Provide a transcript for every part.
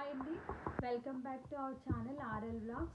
Hi అండి welcome back to our channel RL blogs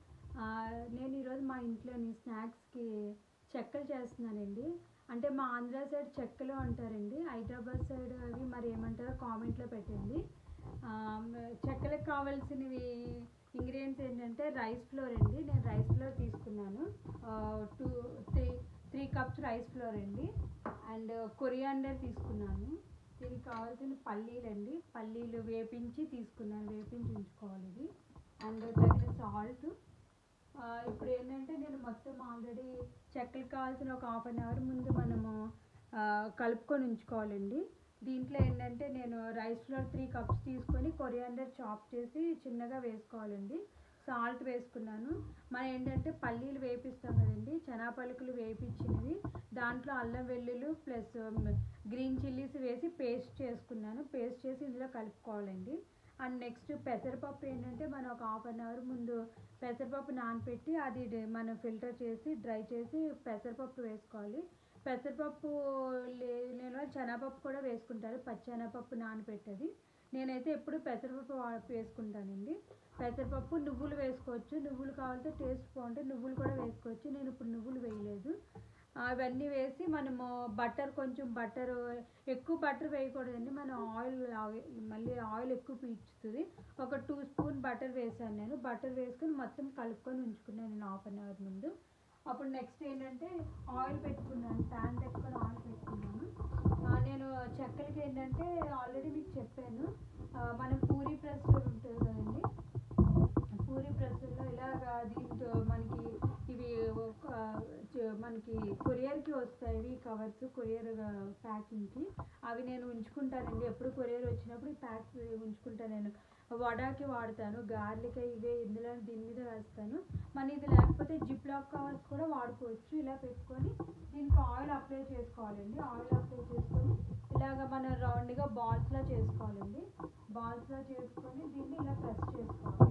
నేను ఈరోజు మా ఇంట్లోని స్నాక్స్కి చెక్కలు చేస్తున్నానండి అంటే మా ఆంధ్ర సైడ్ చెక్కలు అంటారండి హైదరాబాద్ సైడ్ అవి మరి ఏమంటారో కామెంట్లో పెట్టండి ఆ, చెక్కలకు కావాల్సినవి ఇంగ్రీడియంట్స్ ఏంటంటే రైస్ ఫ్లోర్ అండి నేను రైస్ ఫ్లోర్ తీసుకున్నాను two three three cups rice flour అండి అండ్ కొరియాండర్ తీసుకున్నాను దీనికి కావాల్సిన పల్లీలు అండి పల్లీలు వేపించి తీసుకున్నాను వేపించి ఉంచుకోవాలి ఇది అండ్ తగిన సాల్ట్ ఇప్పుడు ఏంటంటే నేను మొత్తం ఆల్రెడీ చెక్కలకు కావాల్సిన ఒక హాఫ్ అన్ అవర్ ముందు మనము ఆ, కలుపుకొని ఉంచుకోవాలండి దీంట్లో ఏంటంటే నేను రైస్ ఫ్లోర్ త్రీ కప్స్ తీసుకొని కొరియాండర్ చాప్ చేసి చిన్నగా వేసుకోవాలండి సాల్ట్ వేసుకున్నాను మనం ఏంటంటే పల్లీలు వేపిస్తాం కదండి చనా పలుకులు వేపించినవి దాంట్లో అల్లం వెల్లుల్లి ప్లస్ గ్రీన్ చిల్లీస్ వేసి పేస్ట్ చేసుకున్నాను పేస్ట్ చేసి ఇందులో కలుపుకోవాలండి అండ్ నెక్స్ట్ పెసరపప్పు ఏంటంటే మనం ఒక హాఫ్ అన్ అవర్ ముందు పెసరపప్పు నానపెట్టి అది డ- మనం ఫిల్టర్ చేసి డ్రై చేసి పెసరపప్పు వేసుకోవాలి పెసరపప్పు లే- నేను శనగపప్పు కూడా వేసుకుంటారు పచ్చెనగపప్పు నానపెట్టేది నేనైతే ఎప్పుడు పెసరపప్పు వా- వేసుకుంటానండి పెసరపప్పు నువ్వులు వేసుకోవచ్చు నువ్వులు కావాలంటే టేస్ట్ బాగుంటే నువ్వులు కూడా వేసుకోవచ్చు నేను ఇప్పుడు నువ్వులు వేయలేదు అవన్నీ వేసి మనము బటర్ కొంచెం బటర్ ఎక్కువ బటర్ వేయకూడదండి మనం ఆయిల్ మళ్ళీ ఆయిల్ ఎక్కువ పీల్చుతుంది ఒక టూ స్పూన్ బటర్ వేసాను నేను బటర్ వేసుకొని మొత్తం కలుపుకొని ఉంచుకున్నాను నేను హాఫ్ అన్ అవర్ ముందు అప్పుడు నెక్స్ట్ ఏంటంటే ఆయిల్ పెట్టుకున్నాను ప్యాన్ పెట్టుకొని ఆయిల్ పెట్టుకున్నాను ఆ, నేను చెక్కలకి ఏంటంటే ఆల్రెడీ మీకు చెప్పాను ఆ, మనం పూరి ప్రెస్ ఉంటుంది కదండి పూరి ప్రెస్లో ఇలాగా దీంతో మనకి ఇవి ఒక చ- మనకి కొరియర్కి వస్తాయి ఇవి కవర్స్ కొరియర్ ప్యాకింగ్కి అవి నేను ఉంచుకుంటానండి ఎప్పుడు కొరియర్ వచ్చినప్పుడు ఈ ప్యాక్ ఉంచుకుంటాను నేను వడాకి వాడతాను గార్లిక్ ఇవే ఇందులో దీని మీద వేస్తాను మన ఇది లేకపోతే జిప్ లాక్ కవర్స్ కూడా వాడుకోవచ్చు ఇలా పెట్టుకొని దీనికి ఆయిల్ అప్లై చేసుకోవాలండి ఆయిల్ అప్లై చేసుకొని ఇలాగ మనం రౌండ్గా బాల్స్లా చేసుకోవాలండి బాల్స్లా చేసుకొని దీన్ని ఇలా ప్రెస్ చేసుకోవాలి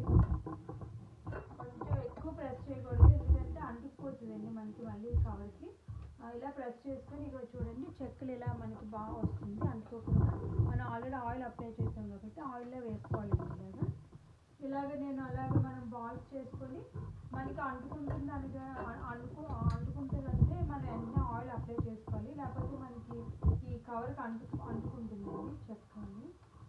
కొంచెం ఎక్కువ ప్రెస్ చేయకూడదు ఎందుకంటే అంటుకుపోతుందండి మనకి మళ్ళీ కవర్కి ఆ, ఇలా ప్రెస్ చేసుకొని ఇక చూడండి చెక్కలు ఇలా మనకి బాగా వస్తుంది అంటుకోకుండా మనం ఆల్రెడీ ఆయిల్ అప్లై చేసాం కాబట్టి ఆయిల్లో వేసుకోవాలి ఇలాగా ఇలాగ నేను అలాగ మనం బాల్స్ చేసుకొని మనకి అంటుకుంటుంది అనగా అంటుకు అంటుకుంటుందంటే మనం వెంటనే ఆయిల్ అప్లై చేసుకోవాలి లేకపోతే మనకి ఈ కవర్కి అంటు అంటుకుంటుందండి చెక్కని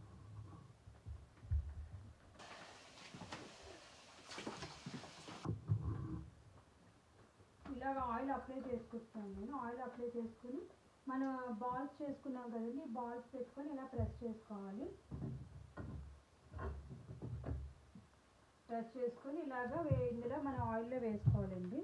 ఇలాగ ఆయిల్ అప్లై చేసుకుంటాను నేను ఆయిల్ అప్లై చేసుకుని మనం బాల్స్ చేసుకున్నాం కదండి ఈ బాల్స్ పెట్టుకొని ఇలా ప్రెస్ చేసుకోవాలి ప్రెస్ చేసుకొని ఇలాగ వే- ఇందులో మనం ఆయిల్లో వేసుకోవాలండి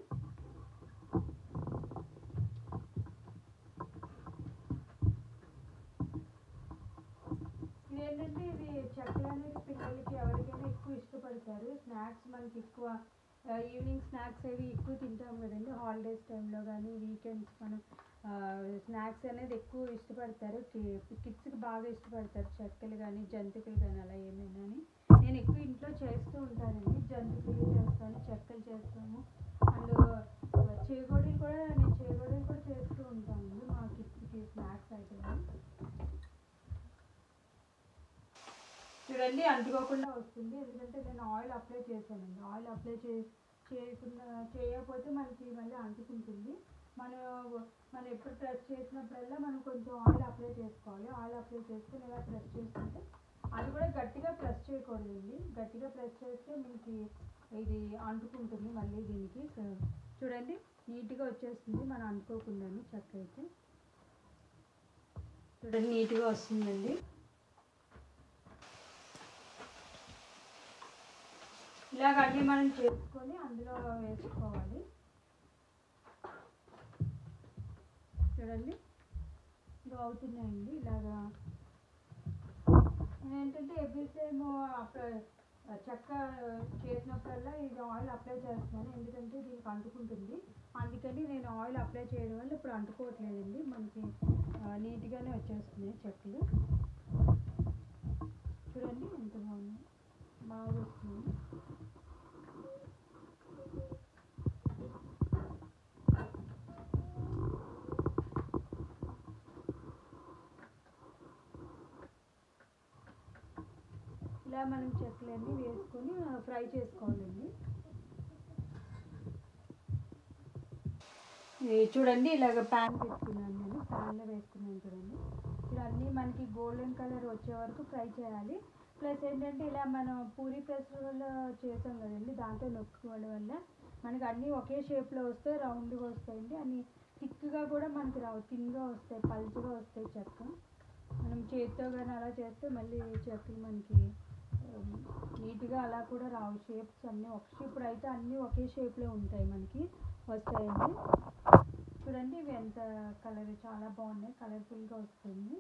ఇదేంటంటే ఇది చెక్కలు అనేది పిల్లలకి ఎవరికైనా ఎక్కువ ఇష్టపడతారు స్నాక్స్ మనకి ఎక్కువ ఆ, ఈవినింగ్ స్నాక్స్ అవి ఎక్కువ తింటాం కదండి హాలిడేస్ టైంలో కానీ వీకెండ్స్ మనం ఆ, స్నాక్స్ అనేది ఎక్కువ ఇష్టపడతారు కిడ్స్కి బాగా ఇష్టపడతారు చెక్కలు కానీ జంతికలు కానీ అలా ఏమైనా అని నేను ఎక్కువ ఇంట్లో చేస్తూ ఉంటానండి జంతికలు చేస్తాను చెక్కలు చేస్తాము అండ్ చేగోడీలు కూడా నేను చేగోడీలు కూడా చేస్తూ ఉంటాను మా కిడ్స్కి స్నాక్స్ ఐటమ్ చూడండి అంటుకోకుండా వస్తుంది ఎందుకంటే నేను ఆయిల్ అప్లై చేశానండి ఆయిల్ అప్లై చే చేయకుండా చేయకపోతే మనకి మళ్ళీ అంటుకుంటుంది మనం మనం ఎప్పుడు ప్రెస్ చేసినప్పుడల్లా మనం కొంచెం ఆయిల్ అప్లై చేసుకోవాలి ఆయిల్ అప్లై చేసుకుని ఇలా ప్రెస్ చేసుకుంటే అది కూడా గట్టిగా ప్రెస్ చేయకూడదండి గట్టిగా ప్రెస్ చేస్తే మనకి ఇది అంటుకుంటుంది మళ్ళీ దీనికి సో చూడండి నీట్గా వచ్చేస్తుంది మనం అంటుకోకుండాను చెక్క అయితే చూడండి నీట్గా వస్తుందండి ఇలాగ అన్నీ మనం చేసుకొని అందులో వేసుకోవాలి చూడండి ఇది అవుతున్నాయండి ఇలాగా నేను ఏంటంటే ఎవ్రీ టైమ్ చెక్క చేసినప్పుడల్లా ఇది ఆయిల్ అప్లై చేస్తున్నాను ఎందుకంటే దీనికి అంటుకుంటుంది అందుకని నేను ఆయిల్ అప్లై చేయడం వల్ల ఇప్పుడు అంటుకోవట్లేదండి మనకి ఆ, నీట్గానే వచ్చేస్తున్నాయి చెక్కలు చూడండి ఎంత బాగుంది బాగా వస్తుంది ఇలా మనం చెక్కలన్నీ వేసుకొని ఫ్రై చేసుకోవాలండి ఇది చూడండి ఇలాగ ప్యాన్ పెట్టుకున్నాను నేను ప్యాన్లో వేసుకున్నాను చూడండి ఇప్పుడు అన్నీ మనకి గోల్డెన్ కలర్ వచ్చే వరకు ఫ్రై చేయాలి ప్లస్ ఏంటంటే ఇలా మనం పూరి ఫెస్టివల్ చేసాం కదండి దాంట్లో నొక్కుకోవడం వల్ల మనకి అన్నీ ఒకే షేప్లో వస్తాయి రౌండ్గా వస్తాయండి అన్ని థిక్గా కూడా మనకి రావు థిన్గా వస్తాయి పల్చగా వస్తాయి చెక్క మనం చేతితో కానీ అలా చేస్తే మళ్ళీ చెక్కలు మనకి నీట్గా అలా కూడా రావు షేప్స్ అన్నీ ఒక ఇప్పుడు అయితే అన్నీ ఒకే షేప్లో ఉంటాయి మనకి వస్తాయండి చూడండి ఇవి ఎంత కలర్ చాలా బాగున్నాయి కలర్ఫుల్గా వస్తుంది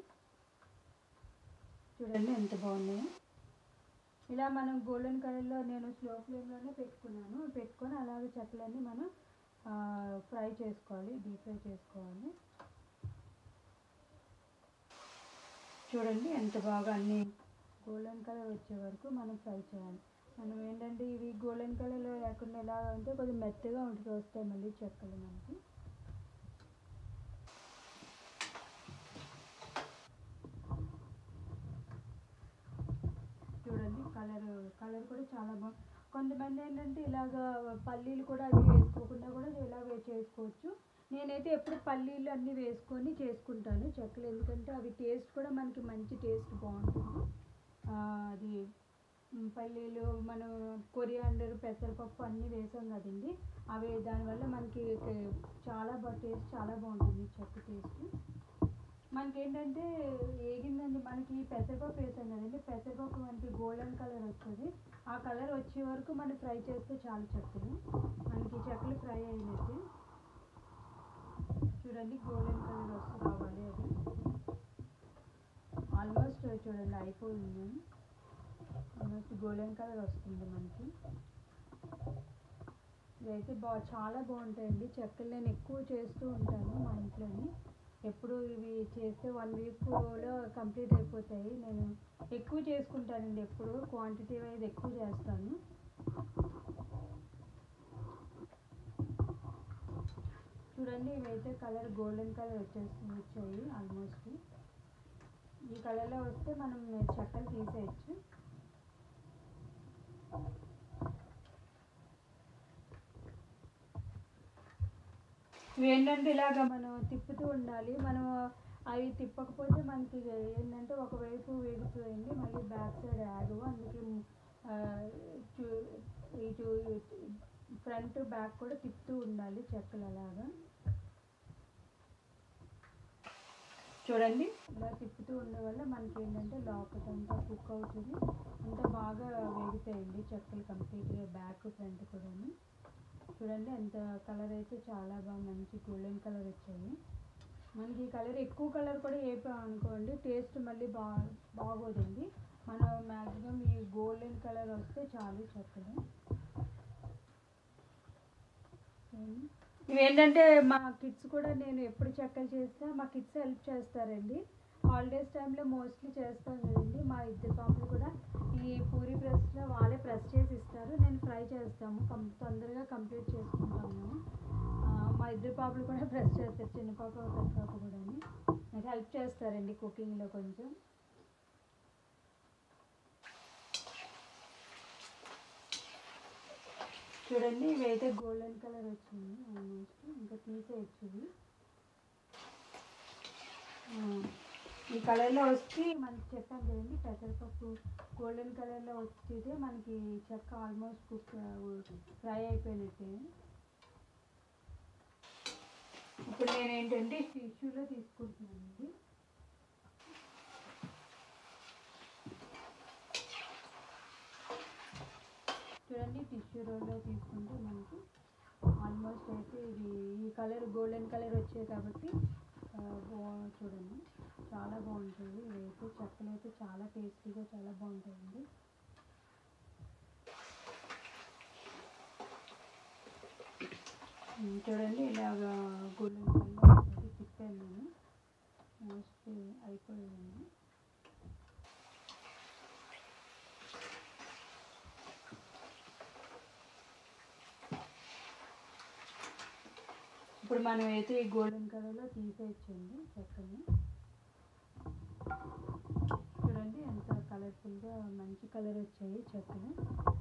చూడండి ఎంత బాగున్నాయి ఇలా మనం గోల్డెన్ కలర్లో నేను స్లో ఫ్లేమ్లోనే పెట్టుకున్నాను పెట్టుకొని అలాగే చెక్కలన్నీ మనం ఫ్రై చేసుకోవాలి డీప్ ఫ్రై చేసుకోవాలి చూడండి ఎంత బాగా అన్ని గోల్డెన్ కలర్ వచ్చే వరకు మనం ఫ్రై చేయాలి మనం ఏంటంటే ఇవి గోల్డెన్ కలర్లో లేకుండా ఎలా అంటే కొంచెం మెత్తగా ఉంటుంది వస్తాయి మళ్ళీ చెక్కలు మనకి చూడండి కలర్ కలర్ కూడా చాలా బాగుంది కొంతమంది ఏంటంటే ఇలాగ పల్లీలు కూడా అవి వేసుకోకుండా కూడా ఇలా వే- చేసుకోవచ్చు నేనైతే ఎప్పుడు పల్లీలు అన్నీ వేసుకొని చేసుకుంటాను చెక్కలు ఎందుకంటే అవి టేస్ట్ కూడా మనకి మంచి టేస్ట్ బాగుంటుంది ఆ, అది మ్, పల్లీలు మనం కొరియాండర్ పెసరపప్పు అన్నీ వేసాం కదండి అవి దానివల్ల మనకి క- చాలా బాగా టేస్ట్ చాలా బాగుంటుంది చెక్క టేస్ట్ మనకి ఏంటంటే ఏగిందండి మనకి పెసరపప్పు వేసాం కదండి పెసరపప్పు మనకి గోల్డెన్ కలర్ వస్తుంది ఆ కలర్ వచ్చే వరకు మనం ఫ్రై చేస్తే చాలు చెక్కలు మనకి చెక్కలు ఫ్రై అయినట్టు చూడండి గోల్డెన్ కలర్ వస్తూ రావాలి అది ఆల్మోస్ట్ చూడండి అయిపోయింది ఆల్మోస్ట్ గోల్డెన్ కలర్ వస్తుంది మనకి ఇదైతే బా చాలా బాగుంటాయండి చెక్కలు నేను ఎక్కువ చేస్తూ ఉంటాను మా ఇంట్లోని ఎప్పుడు ఇవి చేస్తే వన్ వీక్లో కంప్లీట్ అయిపోతాయి నేను ఎక్కువ చేసుకుంటానండి ఎప్పుడు క్వాంటిటీ వైజ్ ఎక్కువ చేస్తాను చూడండి ఇవైతే కలర్ గోల్డెన్ కలర్ వచ్చేసి వచ్చాయి ఆల్మోస్ట్ ఈ కలర్లో వస్తే మనం చెక్కలు తీసేయచ్చు ఇవి ఏంటంటే ఇలాగ మనం తిప్పుతూ ఉండాలి మనం అవి తిప్పకపోతే మనకి ఏంటంటే ఒకవైపు వేగిపోయింది మళ్ళీ బ్యాక్ సైడ్ ఆగు అందుకే ఆ, చూ- ఇటు ఫ్రంట్ బ్యాక్ కూడా తిప్పుతూ ఉండాలి చెక్కలు అలాగా చూడండి ఇలా తిప్పుతూ ఉండడం వల్ల మనకి ఏంటంటే లోపలంతా కుక్ అవుతుంది అంతా బాగా వేగుతాయండి చెక్కలు కంప్లీట్గా బ్యాక్ ఫ్రంట్ కూడాను చూడండి ఎంత కలర్ అయితే చాలా బాగా మంచి గోల్డెన్ కలర్ వచ్చాయి మనకి ఈ కలర్ ఎక్కువ కలర్ కూడా వేపాం అనుకోండి టేస్ట్ మళ్ళీ బా బాగోదండి మనం మ్యాక్సిమం ఈ గోల్డెన్ కలర్ వస్తే చాలు చెక్కలు చూడండి. ఇవేంటంటే మా కిడ్స్ కూడా నేను ఎప్పుడు చెక్కలు చేసినా మా కిడ్స్ హెల్ప్ చేస్తారండి హాలిడేస్ టైంలో మోస్ట్లీ చేస్తాం కదండి మా ఇద్దరు పాపలు కూడా ఈ పూరి ప్రెస్లో వాళ్ళే ప్రెస్ చేసి ఇస్తారు నేను ఫ్రై చేస్తాము కం తొందరగా కంప్లీట్ చేసుకుంటాము మేము ఆ, మా ఇద్దరు పాపలు కూడా ప్రెస్ చేస్తారు చిన్న పాప పెద్ద పాప కూడా నాకు హెల్ప్ చేస్తారండి కుకింగ్లో కొంచెం చూడండి ఇవి అయితే గోల్డెన్ కలర్ వచ్చింది ఆల్మోస్ట్ ఇంకా తీసేయచ్చు ఇవి ఆ, ఈ కలర్లో వస్తే మనకి చెప్పాను కదండి పెసరపప్పు గోల్డెన్ కలర్లో వచ్చితే మనకి చెక్క ఆల్మోస్ట్ కుక్ ఫ్రై అయిపోయినట్టే ఇప్పుడు నేను ఏంటంటే టిష్యూలో తీసుకుంటున్నానండి చూడండి టిష్యూ రోల్లో తీసుకుంటే మనకి ఆల్మోస్ట్ అయితే ఇది ఈ కలర్ గోల్డెన్ కలర్ వచ్చాయి కాబట్టి ఆ, బా- చూడండి చాలా బాగుంటుంది ఇవైతే చెక్కలు అయితే చాలా టేస్టీగా చాలా బాగుంటాయండి ఉమ్, చూడండి ఇలాగా గోల్డెన్ కలర్ వచ్చేసి తిప్పాను నేను మోస్ట్ అయిపోయింది ఇప్పుడు మనం అయితే ఈ గోల్డెన్ కలర్లో తీసేయచ్చండి చెక్కని చూడండి చూడండి ఎంత కలర్ఫుల్గా మంచి కలర్ వచ్చాయి చెక్కలు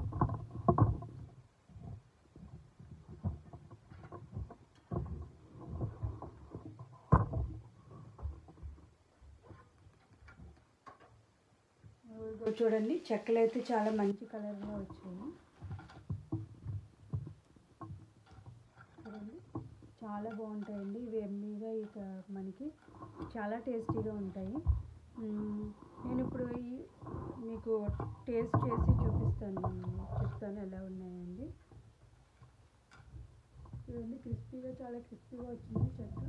ఇదిగో చూడండి చెక్కలు అయితే చాలా మంచి కలర్లో వచ్చాయి చూడండి చాలా బాగుంటాయండి ఇవి ఎమ్మీగా ఇక మనకి చాలా టేస్టీగా ఉంటాయి మ్మ్. నేను ఇప్పుడు ఈ మీకు టేస్ట్ చేసి చూపిస్తాను చెప్తాను ఎలా ఉన్నాయండి చూడండి క్రిస్పీగా చాలా క్రిస్పీగా వచ్చింది చెక్క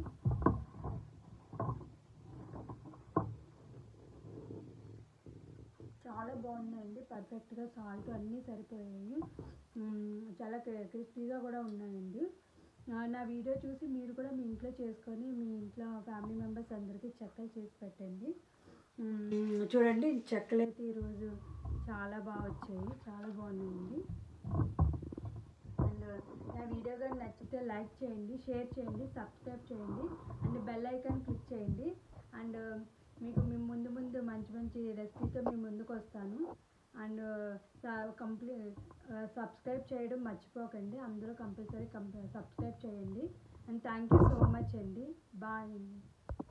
చాలా బాగున్నాయండి పర్ఫెక్ట్గా సాల్ట్ అన్నీ సరిపోయాయి మ్మ్, చాలా క్రి- క్రిస్పీగా కూడా ఉన్నాయండి ఆ, నా వీడియో చూసి మీరు కూడా మీ ఇంట్లో చేసుకొని మీ ఇంట్లో ఫ్యామిలీ మెంబర్స్ అందరికీ చెక్కలు చేసి పెట్టండి మ్మ్, చూడండి చెక్కలు అయితే ఈరోజు చాలా బాగా వచ్చాయి చాలా బాగున్నాయండి అండ్ నా వీడియో కానీ నచ్చితే లైక్ చేయండి షేర్ చేయండి సబ్స్క్రైబ్ చేయండి అండ్ బెల్ ఐకాన్ క్లిక్ చేయండి అండ్ మీకు మేము ముందు ముందు మంచి మంచి రెసిపీతో మీ ముందుకు వస్తాను అండ్ కంప్లీట్ సబ్స్క్రైబ్ చేయడం మర్చిపోకండి అందరూ కంపల్సరీ కంప సబ్స్క్రైబ్ చేయండి and thank you so much అండి బాయ్ అండి